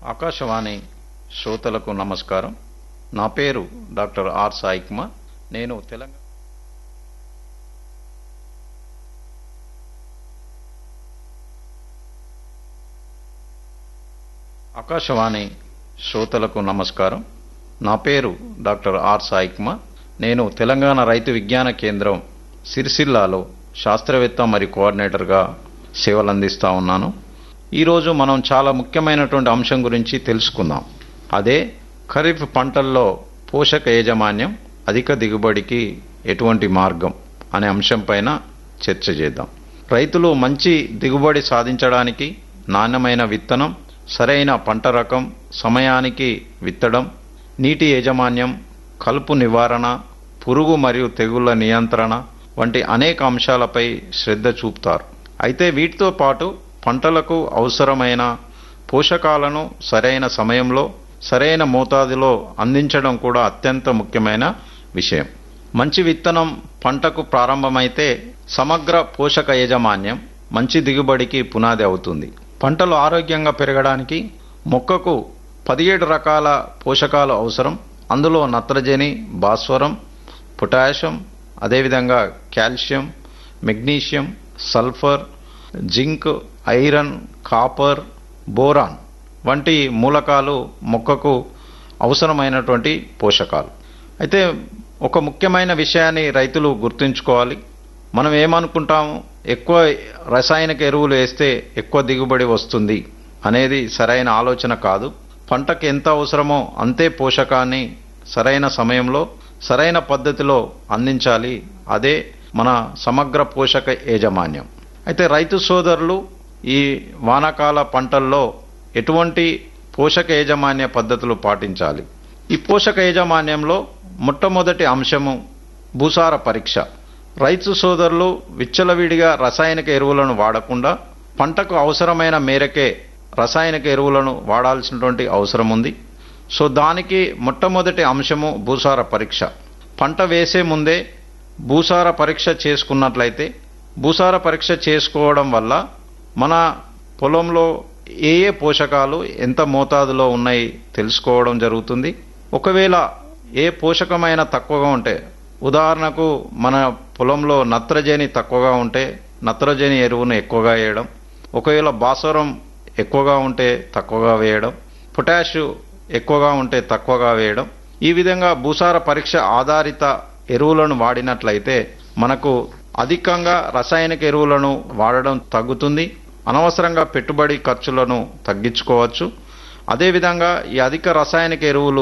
ఆకాశవాణి శ్రోతలకు నమస్కారం నా పేరు డాక్టర్ ఆర్ సాయి కుమార్ నేను తెలంగాణ ఆకాశవాణి శ్రోతలకు నమస్కారం నా పేరు డాక్టర్ ఆర్ సాయి కుమార్ నేను తెలంగాణ రైతు విజ్ఞాన కేంద్రం సిరిసిల్లాలో శాస్త్రవేత్త మరియు కోఆర్డినేటర్గా సేవలు అందిస్తూ ఉన్నాను ఈరోజు మనం చాలా ముఖ్యమైనటువంటి అంశం గురించి తెలుసుకుందాం అదే ఖరీఫ్ పంటల్లో పోషక యాజమాన్యం అధిక దిగుబడికి ఎటువంటి మార్గం అనే అంశంపైన చర్చ చేద్దాం రైతులు మంచి దిగుబడి సాధించడానికి నాణ్యమైన విత్తనం సరైన పంట రకం సమయానికి విత్తడం నీటి యాజమాన్యం కలుపు నివారణ పురుగు మరియు తెగుళ్ల నియంత్రణ వంటి అనేక అంశాలపై శ్రద్ధ చూపుతారు అయితే వీటితో పాటు పంటలకు అవసరమైన పోషకాలను సరైన సమయంలో సరైన మోతాదులో అందించడం కూడా అత్యంత ముఖ్యమైన విషయం మంచి విత్తనం పంటకు ప్రారంభమైతే సమగ్ర పోషక యాజమాన్యం మంచి దిగుబడికి పునాది అవుతుంది పంటలు ఆరోగ్యంగా పెరగడానికి మొక్కకు పదిహేడు రకాల పోషకాలు అవసరం అందులో నత్రజని భాస్వరం పొటాషియం అదేవిధంగా calcium magnesium sulphur zinc iron copper boron వంటి మూలకాలు మొక్కకు అవసరమైనటువంటి పోషకాలు అయితే ఒక ముఖ్యమైన విషయాన్ని రైతులు గుర్తుంచుకోవాలి మనం ఏమనుకుంటాము ఎక్కువ రసాయనిక ఎరువులు వేస్తే ఎక్కువ దిగుబడి వస్తుంది అనేది సరైన ఆలోచన కాదు పంటకు ఎంత అవసరమో అంతే పోషకాన్ని సరైన సమయంలో సరైన పద్ధతిలో అందించాలి అదే మన సమగ్ర పోషక యాజమాన్యం అయితే రైతు సోదరులు ఈ వానాకాల పంటల్లో ఎటువంటి పోషక యాజమాన్య పద్ధతులు పాటించాలి ఈ పోషక యాజమాన్యంలో మొట్టమొదటి అంశము భూసార పరీక్ష రైతు సోదరులు విచ్చలవిడిగా రసాయనిక ఎరువులను వాడకుండా పంటకు అవసరమైన మేరకే రసాయనిక ఎరువులను వాడాల్సినటువంటి అవసరం ఉంది సో దానికి మొట్టమొదటి అంశము భూసార పరీక్ష పంట వేసే ముందే భూసార పరీక్ష చేసుకున్నట్లయితే భూసార పరీక్ష చేసుకోవడం వల్ల మన పొలంలో ఏ ఏ పోషకాలు ఎంత మోతాదులో ఉన్నాయి తెలుసుకోవడం జరుగుతుంది ఒకవేళ ఏ పోషకమైన తక్కువగా ఉంటే ఉదాహరణకు మన పొలంలో నత్రజని తక్కువగా ఉంటే నత్రజని ఎరువును ఎక్కువగా వేయడం ఒకవేళ భాస్వరం ఎక్కువగా ఉంటే తక్కువగా వేయడం పొటాష్ ఎక్కువగా ఉంటే తక్కువగా వేయడం ఈ విధంగా భూసార పరీక్ష ఆధారిత ఎరువులను వాడినట్లయితే మనకు అధికంగా రసాయనిక ఎరువులను వాడడం తగ్గుతుంది అనవసరంగా పెట్టుబడి ఖర్చులను తగ్గించుకోవచ్చు అదేవిధంగా ఈ అధిక రసాయనిక ఎరువులు